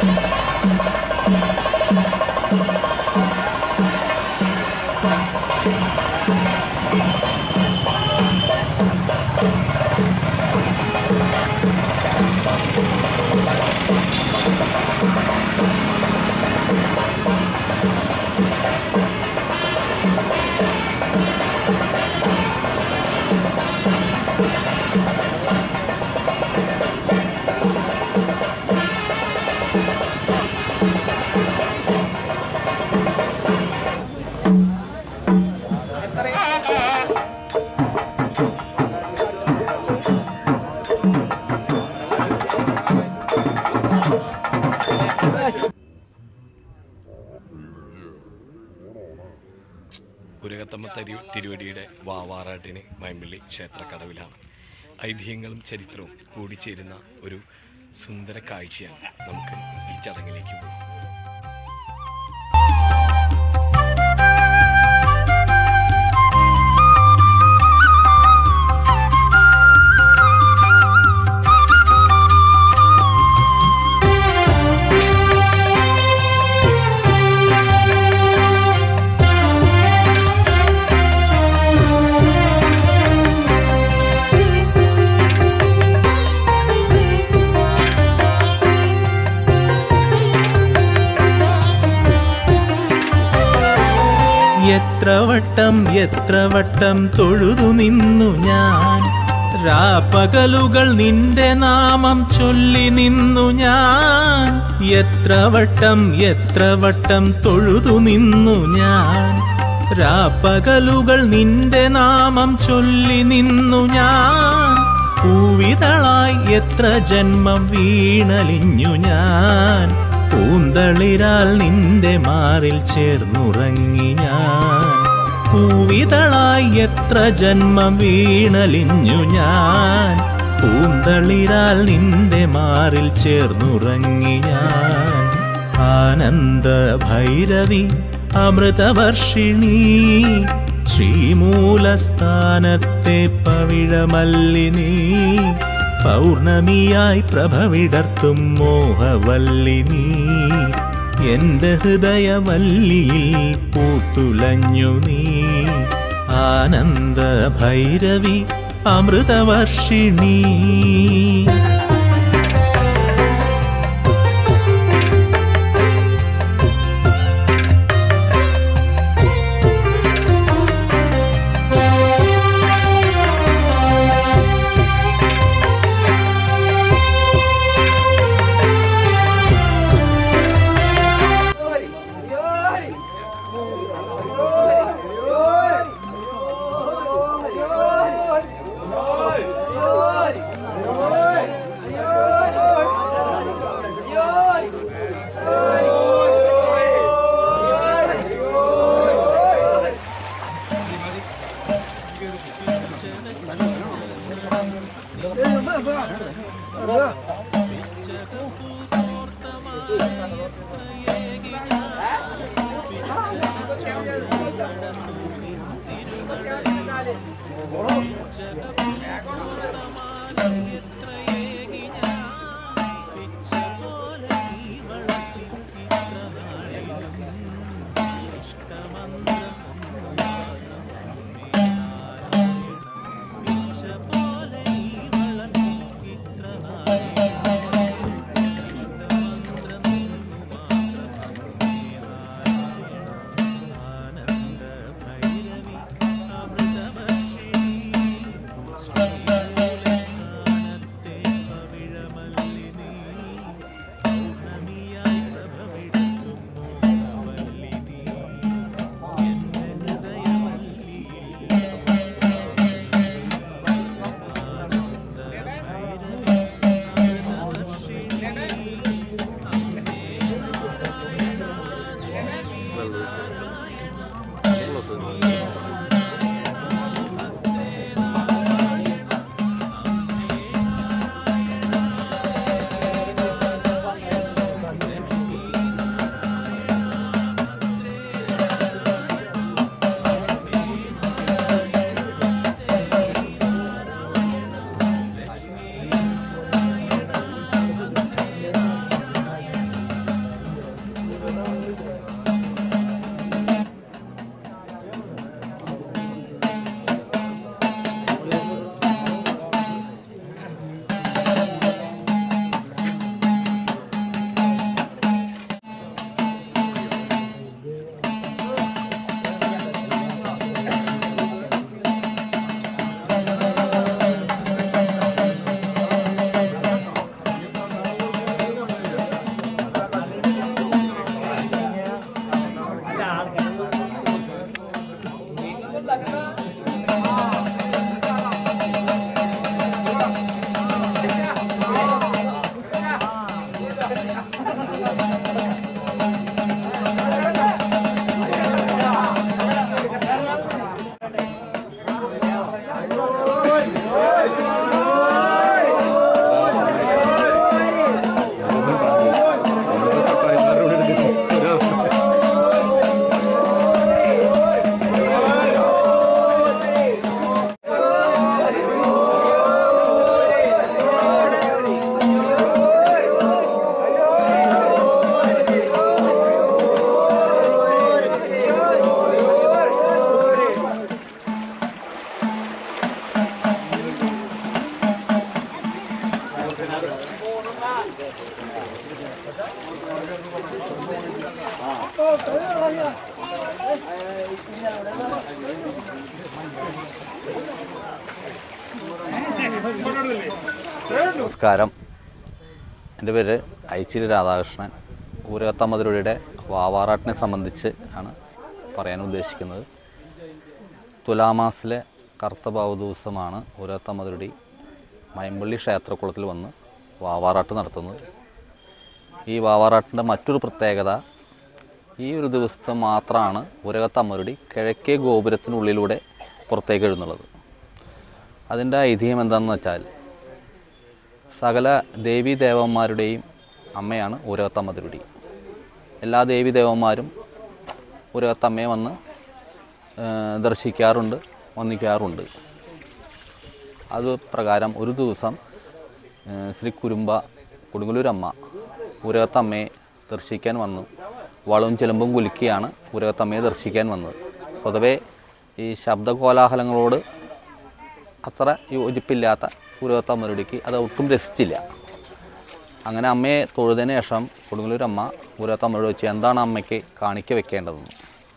ഉരകത്തമ്മ തരി തിരുവടിയുടെ വാവാറാട്ടിന് മയമ്പള്ളി ക്ഷേത്രക്കടവിലാണ് ഐതിഹ്യങ്ങളും ചരിത്രവും കൂടിച്ചേരുന്ന ഒരു സുന്ദര കാഴ്ചയാണ് നമുക്ക് ഈ ചടങ്ങിലേക്ക് പോകാം എത്ര വട്ടം എത്ര വട്ടം തൊഴുതു നിന്നു ഞാൻ രാപ്പകലുകൾ നിന്റെ നാമം ചൊല്ലി നിന്നു ഞാൻ എത്ര വട്ടം എത്ര വട്ടം തൊഴുതു നിന്നു ഞാൻ രാപ്പകലുകൾ നിന്റെ നാമം ചൊല്ലി നിന്നു ഞാൻ പൂവിതളായി എത്ര ജന്മം വീണലിഞ്ഞു ഞാൻ പൂന്തളിരാൽ നിന്റെ മാറിൽ ചേർന്നുറങ്ങി ഞാൻ പൂവിതളായി എത്ര ജന്മം വീണലിഞ്ഞു ഞാൻ പൂന്തളിരാൽ നിന്റെ മാറിൽ ചേർന്നുറങ്ങി ഞാൻ ആനന്ദ ഭൈരവി അമൃതവർഷിണി ശ്രീമൂലസ്ഥാനത്തെ പവിഴമല്ലിനീ പൗർണമിയായി പ്രഭവിടർത്തും മോഹവല്ലി നീ എന്റെ ഹൃദയവല്ലിയിൽ പൂത്തുലഞ്ഞു നീ ആനന്ദ ഭൈരവി അമൃതവർഷിണി നമസ്കാരം എൻ്റെ പേര് ഐച്ചിരി രാധാകൃഷ്ണൻ ഊരകത്തമ്മതിരുടെ വാവാറാട്ടിനെ സംബന്ധിച്ച് ആണ് പറയാൻ ഉദ്ദേശിക്കുന്നത് തുലാമാസിലെ കറുത്ത ബാവു ദിവസമാണ് ഊരകത്തമ്മതിരുടി മയമ്പള്ളി ക്ഷേത്രക്കുളത്തിൽ വന്ന് വാവാറാട്ട് നടത്തുന്നത് ഈ വാവാറാട്ടിൻ്റെ മറ്റൊരു പ്രത്യേകത ഈ ഒരു ദിവസത്തെ മാത്രമാണ് ഊരകത്തമ്മരുടി കിഴക്കേ ഗോപുരത്തിനുള്ളിലൂടെ പുറത്തേക്ക് എഴുന്നള്ളത് അതിൻ്റെ ഐതിഹ്യം എന്താണെന്ന് വെച്ചാൽ സകല ദേവീ ദേവന്മാരുടെയും അമ്മയാണ് ഊരകത്തമ്മതിരുടി എല്ലാ ദേവീ ദേവന്മാരും ഊരകത്തമ്മയെ വന്ന് ആ, ദർശിക്കാറുണ്ട് വന്ദിക്കാറുണ്ട് അത് പ്രകാരം ഒരു ദിവസം ആ, ശ്രീ കുരുമ്പ കൊടുങ്ങല്ലൂരമ്മ ഊരകത്തമ്മയെ ദർശിക്കാൻ വന്നു വളവും ചിലമ്പും കുലുക്കിയാണ് ഊരകത്തമ്മയെ ദർശിക്കാൻ വന്നത് സ്വതവേ ഈ ശബ്ദകോലാഹലങ്ങളോട് അത്ര യോജിപ്പില്ലാത്ത പുരോഗത്തമ്മരുടിക്ക് അത് ഒട്ടും രസിച്ചില്ല അങ്ങനെ അമ്മയെ തൊഴുതിന് ശേഷം കൊടുങ്ങല്ലൂർ അമ്മ പുരോഗത്തമ്മയോട് വെച്ച് എന്താണ് അമ്മയ്ക്ക് കാണിക്ക വെക്കേണ്ടതെന്ന്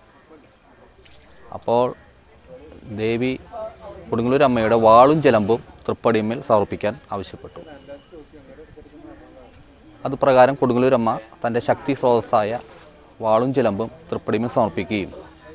അപ്പോൾ ദേവി കൊടുങ്ങല്ലൂർ അമ്മയുടെ വാളും ജലമ്പും തൃപ്പടിയമ്മേൽ സമർപ്പിക്കാൻ ആവശ്യപ്പെട്ടു അത് പ്രകാരം കൊടുങ്ങല്ലൂർ അമ്മ തൻ്റെ ശക്തി സ്രോതസ്സായ വാളും ചിലമ്പും തൃപ്പടിമേൽ സമർപ്പിക്കുകയും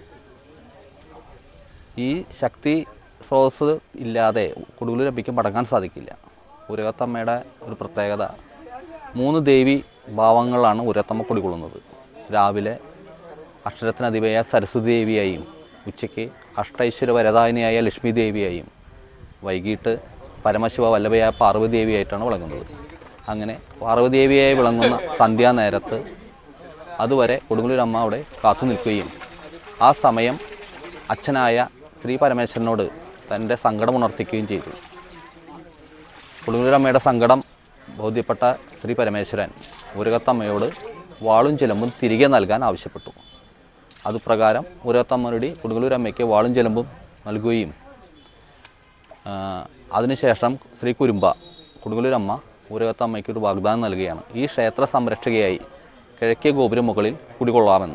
ഈ ശക്തി സ്രോതസ് ഇല്ലാതെ കൊടുങ്ങല്ലൂർ അമ്മയ്ക്ക് മടങ്ങാൻ സാധിക്കില്ല ഉരകത്തമ്മയുടെ ഒരു പ്രത്യേകത മൂന്ന് ദേവി ഭാവങ്ങളാണ് ഉരത്തമ്മ കുടികൊള്ളുന്നത് രാവിലെ അക്ഷരത്തിനധിപയായ സരസ്വതി ദേവിയായും ഉച്ചയ്ക്ക് അഷ്ടൈശ്വര വരദായനിയായ ലക്ഷ്മി ദേവിയായും വൈകിട്ട് പരമശിവ വല്ലഭയായ പാർവതി ദേവിയായിട്ടാണ് വിളങ്ങുന്നത് അങ്ങനെ പാർവതി ദേവിയായി വിളങ്ങുന്ന സന്ധ്യാനേരത്ത് അതുവരെ കൊടുങ്ങല്ലൂർ അമ്മ അവിടെ കാത്തു നിൽക്കുകയും ആ സമയം അച്ഛനായ ശ്രീ പരമേശ്വരനോട് തൻ്റെ സങ്കടം ഉണർത്തിക്കുകയും ചെയ്തു കൊടുങ്ങല്ലൂർ അമ്മയുടെ സങ്കടം ബോധ്യപ്പെട്ട ശ്രീ പരമേശ്വരൻ ഉരകത്തമ്മയോട് വാളും ചിലമ്പും തിരികെ നൽകാൻ ആവശ്യപ്പെട്ടു അതുപ്രകാരം ഉരകത്തമ്മയുടെ കൊടുങ്ങല്ലൂർ അമ്മയ്ക്ക് വാളും ചിലമ്പും നൽകുകയും ആ, അതിനുശേഷം ശ്രീ കുരുമ്പ കൊടുങ്ങല്ലൂർ അമ്മ ഊരകത്തമ്മയ്ക്ക് ഒരു വാഗ്ദാനം നൽകുകയാണ് ഈ ക്ഷേത്ര സംരക്ഷകയായി കിഴക്കേ ഗോപുരം മുകളിൽ കുടികൊള്ളാമെന്ന്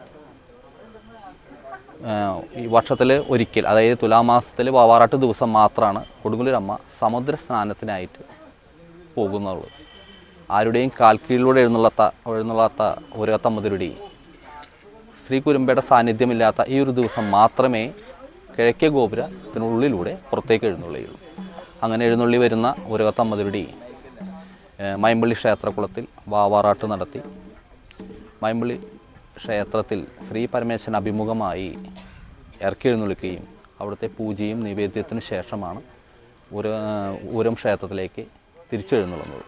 ആഹ് ഈ വർഷത്തിൽ ഒരിക്കൽ അതായത് തുലാമാസത്തിൽ വാവാറാട്ട് ദിവസം മാത്രമാണ് കൊടുങ്ങല്ലൂരമ്മ സമുദ്ര സ്നാനത്തിനായിട്ട് പോകുന്നുള്ളൂ ആരുടെയും കാൽക്കീഴിലൂടെ എഴുന്നള്ളത്ത എഴുന്നള്ളാത്ത ഊരകത്തമ്മതിരുടി ശ്രീ കുരുമ്പയുടെ സാന്നിധ്യമില്ലാത്ത ഈ ഒരു ദിവസം മാത്രമേ കിഴക്കേ ഗോപുരത്തിനുള്ളിലൂടെ പുറത്തേക്ക് എഴുന്നള്ളിയുള്ളൂ അങ്ങനെ എഴുന്നള്ളി വരുന്ന ഊരകത്തമ്മതിരുടി ഏഹ് മയമ്പള്ളി ക്ഷേത്രക്കുളത്തിൽ വാവാറാട്ട് നടത്തി മയമ്പള്ളി ക്ഷേത്രത്തിൽ ശ്രീ പരമേശ്വരൻ അഭിമുഖമായി ഇറക്കി എഴുന്നള്ളിക്കുകയും അവിടുത്തെ പൂജയും നിവേദ്യത്തിനു ശേഷമാണ് ഊര ഊരം ക്ഷേത്രത്തിലേക്ക് തിരിച്ചെഴുന്നള്ളുന്നത്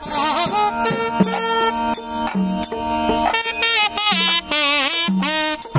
Thank you.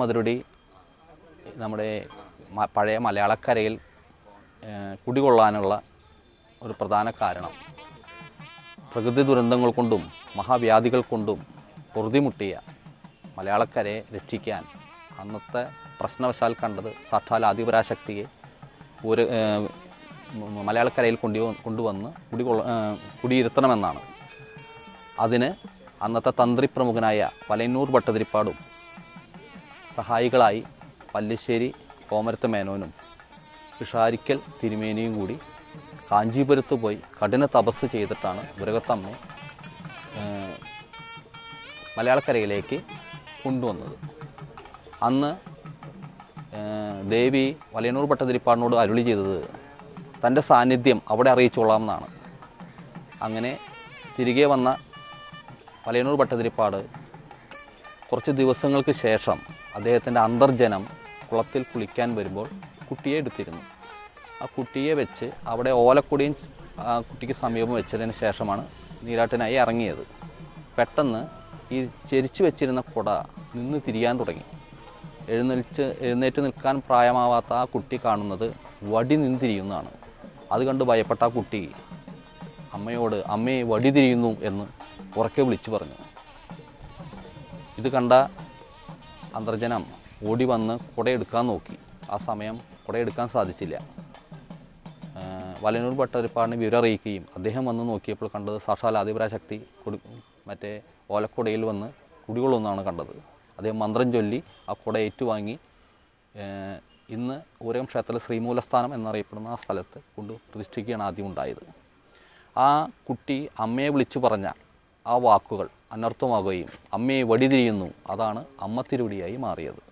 മധുരടി നമ്മുടെ മ- പഴയ മലയാളക്കരയിൽ ഏഹ്, കുടികൊള്ളാനുള്ള ഒരു പ്രധാന കാരണം പ്രകൃതി ദുരന്തങ്ങൾ കൊണ്ടും മഹാവ്യാധികൾ കൊണ്ടും പൊറുതിമുട്ടിയ മലയാളക്കരയെ രക്ഷിക്കാൻ അന്നത്തെ പ്രശ്നവശാൽ കണ്ടത് സാക്ഷാൽ ആദിപരാശക്തിയെ ഒരു ഏഹ്, മ- മലയാളക്കരയിൽ കൊണ്ടു കൊണ്ടുവന്ന് കുടികൊള്ള ഏഹ്, കുടിയിരുത്തണമെന്നാണ് അതിന് അന്നത്തെ തന്ത്രി പ്രമുഖനായ വലയന്നൂർ ഭട്ടതിരിപ്പാടും സഹായികളായി പല്ലിശ്ശേരി കോമരത്ത് മേനോനും പിഷാരിക്കൽ തിരുമേനിയും കൂടി കാഞ്ചീപുരത്ത് പോയി കഠിന തപസ് ചെയ്തിട്ടാണ് മുരുകത്തമ്മയെ ഏഹ്, മലയാളക്കരയിലേക്ക് കൊണ്ടുവന്നത് അന്ന് ഏഹ്, ദേവി വലയന്നൂർ ഭട്ടതിരിപ്പാടിനോട് അരുളി ചെയ്തത് തൻ്റെ സാന്നിധ്യം അവിടെ അറിയിച്ചോളാം എന്നാണ് അങ്ങനെ തിരികെ വന്ന വലയന്നൂർ ഭട്ടതിരിപ്പാട് കുറച്ച് ദിവസങ്ങൾക്ക് ശേഷം അദ്ദേഹത്തിൻ്റെ അന്തർജനം കുളത്തിൽ കുളിക്കാൻ വരുമ്പോൾ കുട്ടിയെ എടുത്തിരുന്നു ആ കുട്ടിയെ വെച്ച് അവിടെ ഓലക്കൊടിയും ആ കുട്ടിക്ക് സമീപം വെച്ചതിന് ശേഷമാണ് നീരാട്ടിനായി ഇറങ്ങിയത് പെട്ടെന്ന് ഈ ചെരിച്ചു വെച്ചിരുന്ന കുട നിന്ന് തിരിയാൻ തുടങ്ങി എഴുന്നേൽച്ച് എഴുന്നേറ്റ് നിൽക്കാൻ പ്രായമാവാത്ത ആ കുട്ടി കാണുന്നത് വടി നിന്ന് തിരിയുന്നതാണ് അത് കണ്ട് ഭയപ്പെട്ട ആ കുട്ടി അമ്മയോട് അമ്മയെ വടി തിരിയുന്നു എന്ന് ഉറക്കെ വിളിച്ചു പറഞ്ഞു ഇത് കണ്ട അന്തർജനം ഓടി വന്ന് കുടയെടുക്കാൻ നോക്കി ആ സമയം കുടയെടുക്കാൻ സാധിച്ചില്ല ഏഹ് വലനൂർ ഭട്ടതിരിപ്പാടിനെ വിവരം അറിയിക്കുകയും അദ്ദേഹം വന്ന് നോക്കിയപ്പോൾ കണ്ടത് സാക്ഷാൽ ആദിപരാശക്തി കുടി മറ്റേ ഓലക്കുടയിൽ വന്ന് കുടികൊള്ളുന്നതാണ് കണ്ടത് അദ്ദേഹം മന്ത്രം ചൊല്ലി ആ കുട ഏറ്റുവാങ്ങി ഏഹ് ഇന്ന് ഊരകം ക്ഷേത്രത്തിലെ ശ്രീമൂലസ്ഥാനം എന്നറിയപ്പെടുന്ന ആ സ്ഥലത്ത് കൊണ്ട് പ്രതിഷ്ഠിക്കുകയാണ് ആദ്യം ഉണ്ടായത് ആ കുട്ടി അമ്മയെ വിളിച്ചു പറഞ്ഞ ആ വാക്കുകൾ അനർത്ഥമാകുകയും അമ്മയെ വടിതിരിയുന്നു അതാണ് അമ്മ തിരുവടിയായി മാറിയത്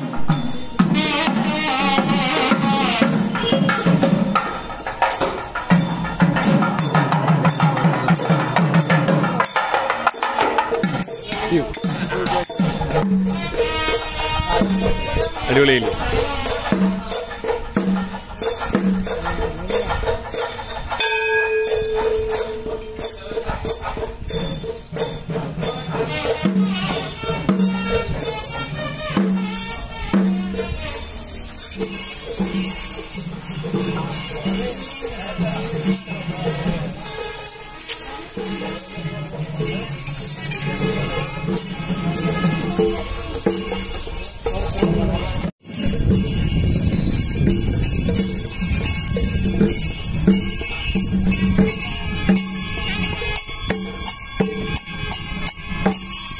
അടിപൊളിയില്ലേ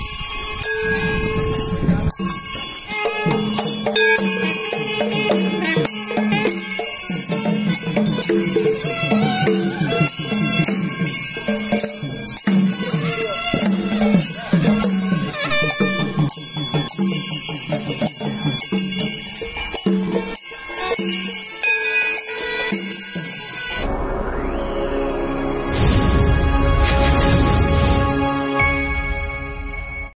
Thank